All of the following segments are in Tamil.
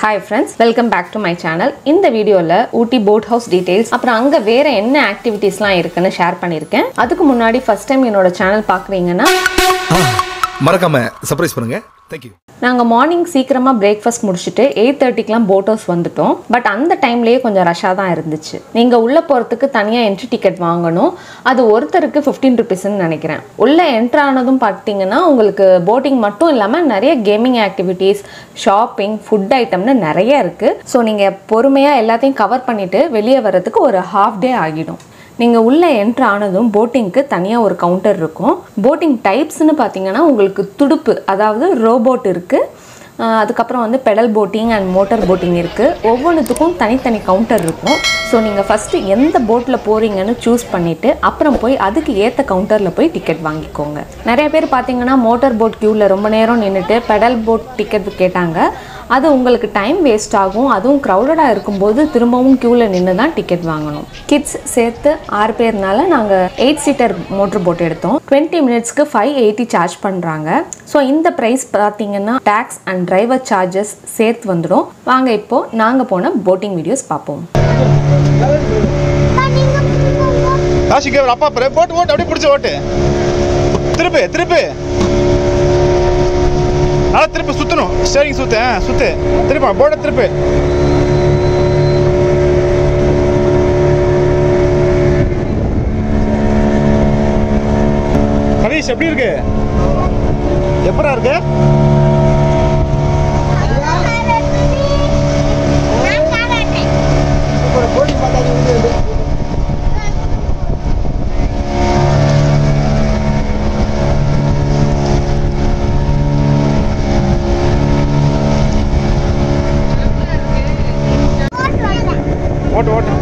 hi friends welcome back to my channel இந்த வீடியோவில் ஊட்டி போட் ஹவுஸ் டீடைல்ஸ் அப்புறம் அங்கே வேற என்ன ஆக்டிவிட்டீஸ்லாம் இருக்குன்னு ஷேர் பண்ணியிருக்கேன் அதுக்கு முன்னாடி ஃபர்ஸ்ட் டைம் என்னோட சேனல் பார்க்குறீங்கன்னா மறக்காம சர்ப்ரைஸ் பண்ணுங்க தேங்க்யூ நாங்கள் மார்னிங் சீக்கிரமாக பிரேக்ஃபாஸ்ட் முடிச்சுட்டு எயிட் தேர்ட்டிக்கெலாம் போட் ஹவுஸ் வந்துட்டோம் பட் அந்த டைம்லேயே கொஞ்சம் ரஷ்ஷாக தான் இருந்துச்சு நீங்கள் உள்ளே போகிறதுக்கு தனியாக என்ட்ரி டிக்கெட் வாங்கணும் அது ஒருத்தருக்கு ஃபிஃப்டீன் ருபீஸ்ன்னு நினைக்கிறேன் உள்ளே என்ட்ரு ஆனதும் பார்த்தீங்கன்னா உங்களுக்கு போட்டிங் மட்டும் இல்லாமல் நிறைய கேமிங் ஆக்டிவிட்டீஸ் ஷாப்பிங் ஃபுட் ஐட்டம்னு நிறைய இருக்குது ஸோ நீங்கள் பொறுமையாக எல்லாத்தையும் கவர் பண்ணிவிட்டு வெளியே வர்றதுக்கு ஒரு ஹாஃப் டே ஆகிடும் நீங்கள் உள்ளே என்ட்ரு ஆனதும் போட்டிங்க்கு தனியாக ஒரு கவுண்டர் இருக்கும் போட்டிங் டைப்ஸ்னு பார்த்தீங்கன்னா உங்களுக்கு துடுப்பு அதாவது ரோபோட் இருக்குது அதுக்கப்புறம் வந்து pedal boating and motor boating இருக்குது ஒவ்வொன்றுத்துக்கும் தனித்தனி கவுண்டர் இருக்கும் ஸோ நீங்கள் ஃபஸ்ட்டு எந்த போட்டில் போகிறீங்கன்னு சூஸ் பண்ணிவிட்டு அப்புறம் போய் அதுக்கு ஏற்ற கவுண்டரில் போய் டிக்கெட் வாங்கிக்கோங்க நிறைய பேர் பார்த்தீங்கன்னா மோட்டார் போட் க்யூவில் ரொம்ப நேரம் நின்றுட்டு பெடல் போட் டிக்கெட் கேட்டாங்க அது உங்களுக்கு டைம் வேஸ்ட் ஆகும் அதுவும் க்ரௌடடாக இருக்கும்போது திரும்பவும் க்யூவில் நின்று தான் டிக்கெட் வாங்கணும் கிட்ஸ் சேர்த்து ஆறு பேர்னால நாங்கள் எயிட் சீட்டர் மோட்டர் போட் எடுத்தோம் டுவெண்ட்டி மினிட்ஸ்க்கு ஃபைவ் எயிட்டி சார்ஜ் பண்ணுறாங்க ஸோ இந்த ப்ரைஸ் பார்த்தீங்கன்னா டேக்ஸ் அண்ட் டிரைவர் சார்ஜஸ் சேர்த்து வந்துடும் வாங்க இப்போது நாங்கள் போன போட்டிங் வீடியோஸ் பார்ப்போம் காசிக்கு ஒரு அப்பா பாரு போட்டு ஓட்டு அப்படியே பிடிச்ச ஓட்டு திருப்பு திருப்பு நல்லா திருப்பு சுத்தணும் ஸ்டேரிங் சுத்து ஆ, சுத்து திருப்பா போர்டை திருப்பு ஹரீஷ் எப்படி இருக்கு எப்படா இருக்கு ஓட்டு ஓட்டு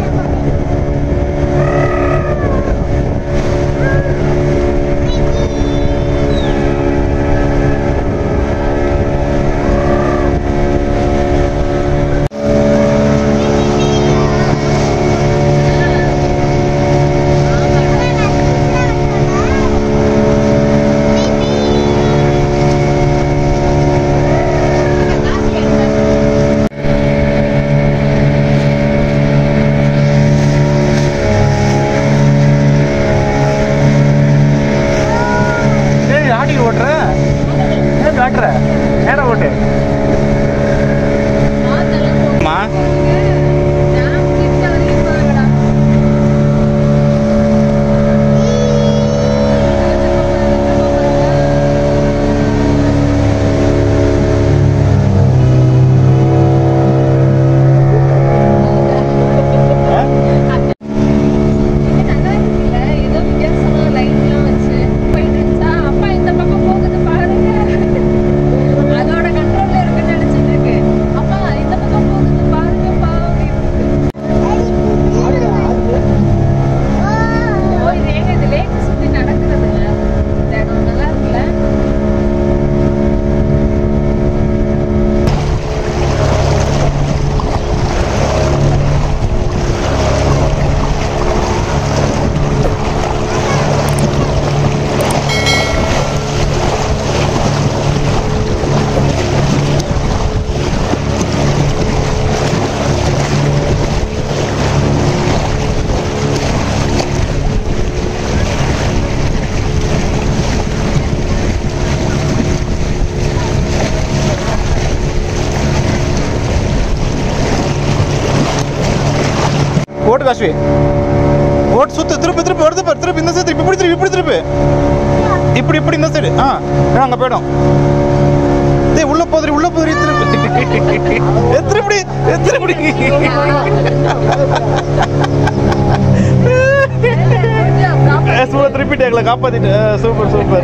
ஏய் ஆடி ஓட்டுற ஏன் காட்டுற நேரா ஓட்டு அம்மா அதோட கண்ட்ரோல்ல இருக்குன்னு நினைச்சிட்டு இருக்கு அப்பா இந்த பக்கம் போகுது பாருங்க பாருங்க ஓ இது எங்க இது லேக் சுத்தி நடக்கிறதுங்க இந்த இடம் நல்லா இருக்குல்ல ஓட்டு காஷ்வி ஓட்டு சுத்து திருப்பி திருப்பி வருது பாரு திருப்பி இந்த சைடு இப்படி திருப்பி இப்படி திருப்பி இப்படி இப்படி இந்த சைடு ஆ ஆ, அங்க போயிடும் டேய் உள்ள போதுரி உள்ள போதுரி திருப்பி திருப்பி திருப்பி சூப்பர் திருப்பிட்டு எங்களை காப்பாத்திட்டு சூப்பர் சூப்பர்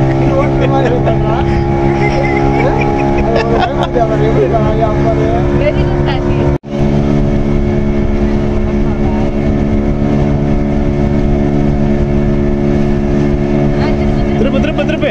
வெரி குட் காசி திருப்பி திருப்பி திருப்பி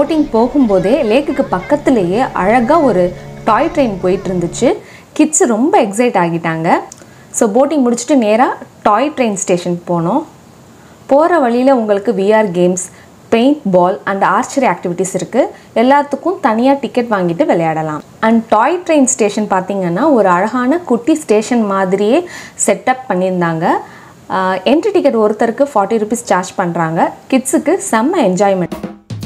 போட்டிங் போகும்போதே லேக்குக்கு பக்கத்துலேயே அழகாக ஒரு டாய் ட்ரெயின் போயிட்டு இருந்துச்சு கிட்ஸ் ரொம்ப எக்ஸைட் ஆகிட்டாங்க ஸோ போட்டிங் முடிச்சுட்டு நேராக டாய் ட்ரெயின் ஸ்டேஷன் போனோம் போகிற வழியில் உங்களுக்கு VR games paint ball and archery activities இருக்குது எல்லாத்துக்கும் தனியாக டிக்கெட் வாங்கிட்டு விளையாடலாம் அண்ட் டாய் ட்ரெயின் ஸ்டேஷன் பார்த்தீங்கன்னா ஒரு அழகான குட்டி ஸ்டேஷன் மாதிரியே செட்டப் பண்ணியிருந்தாங்க என்ட்ரி டிக்கெட் ஒருத்தருக்கு ஃபார்ட்டி ருபீஸ் சார்ஜ் பண்ணுறாங்க கிட்ஸுக்கு செம்ம என்ஜாய்மெண்ட்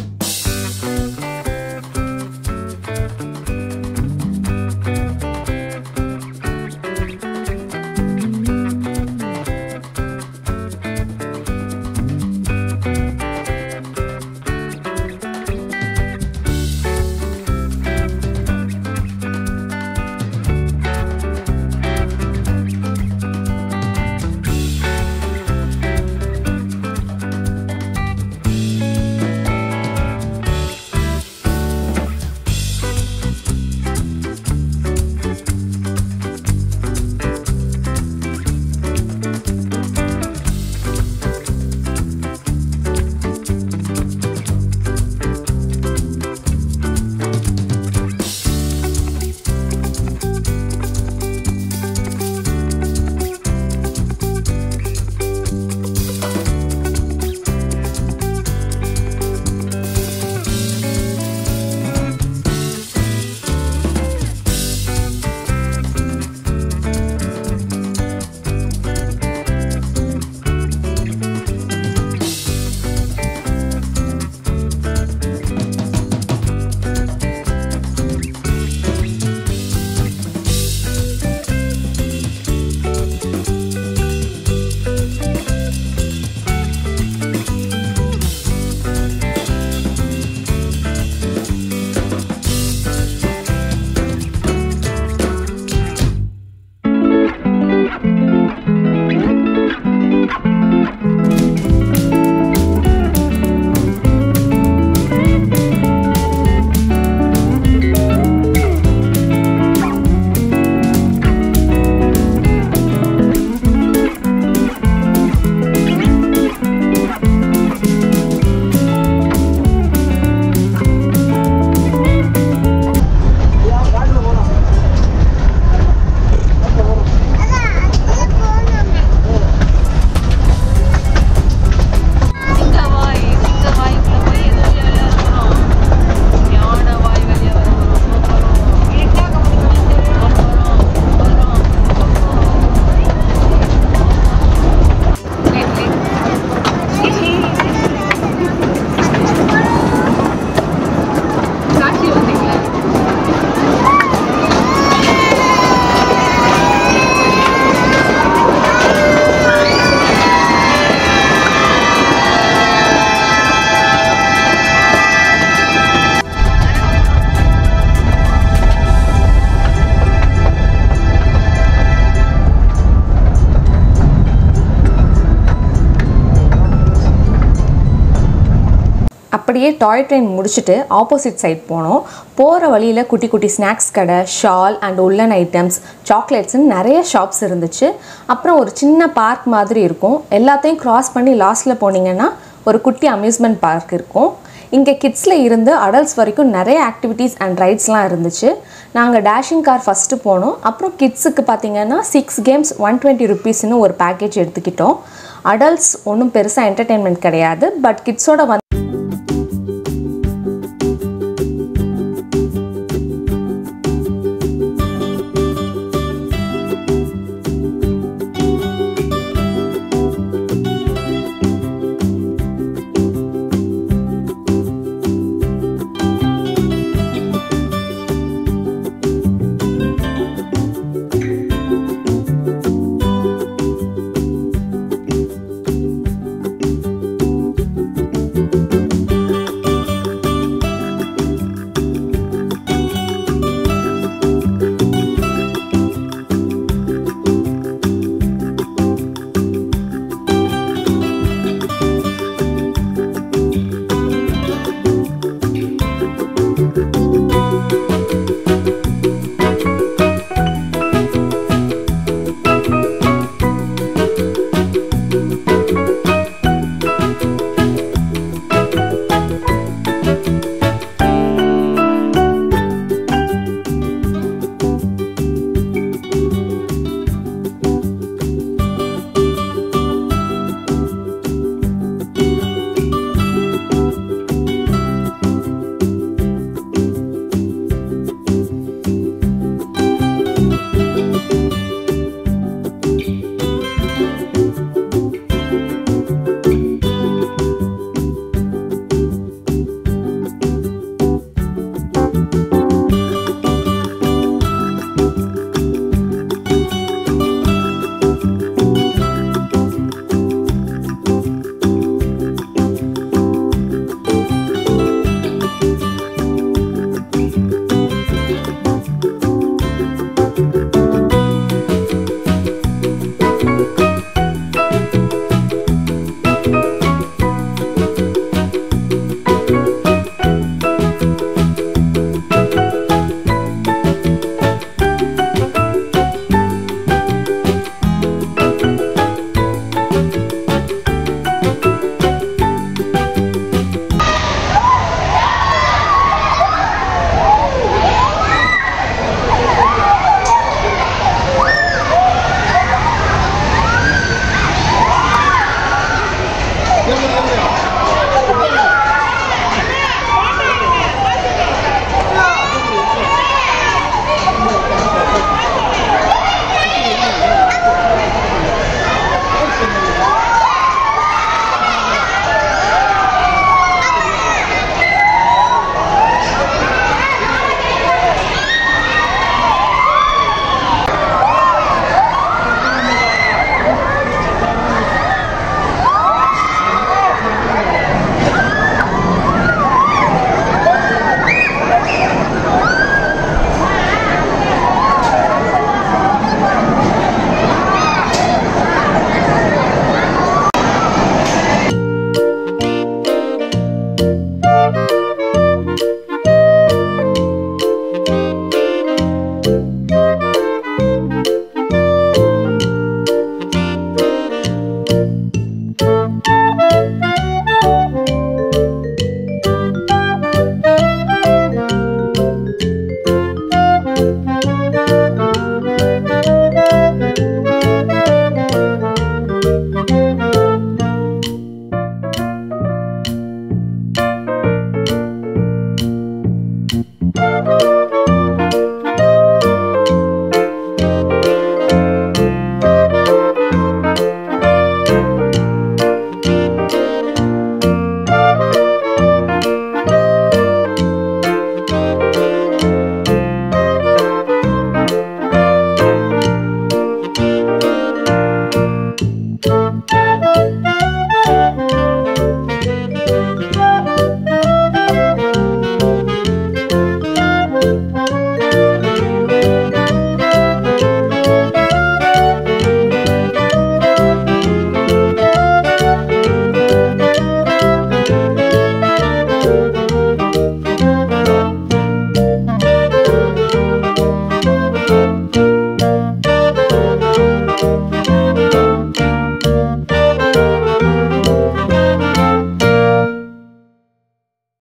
அப்படியே டாய் ட்ரெயின் முடிச்சுட்டு ஆப்போசிட் சைட் போனோம் போகிற வழியில் குட்டி குட்டி ஸ்நாக்ஸ் கடை ஷால் அண்ட் உள்ளன் ஐட்டம்ஸ் சாக்லேட்ஸ்னு நிறைய ஷாப்ஸ் இருந்துச்சு அப்புறம் ஒரு சின்ன பார்க் மாதிரி இருக்கும் எல்லாத்தையும் கிராஸ் பண்ணி லாஸ்ட்டில் போனீங்கன்னா ஒரு குட்டி அம்யூஸ்மெண்ட் பார்க் இருக்கும் இங்கே கிட்ஸில் இருந்து அடல்ட்ஸ் வரைக்கும் நிறைய ஆக்டிவிட்டீஸ் அண்ட் ரைட்ஸ்லாம் இருந்துச்சு நாங்கள் டேஷிங் கார் ஃபஸ்ட்டு போனோம் அப்புறம் கிட்ஸுக்கு பார்த்தீங்கன்னா சிக்ஸ் கேம்ஸ் ஒன் டுவெண்ட்டி ருபீஸ்னு ஒரு பேக்கேஜ் எடுத்துக்கிட்டோம் அடல்ட்ஸ் ஒன்றும் பெருசாக என்டர்டெயின்மெண்ட் கிடையாது பட் கிட்ஸோட வந்து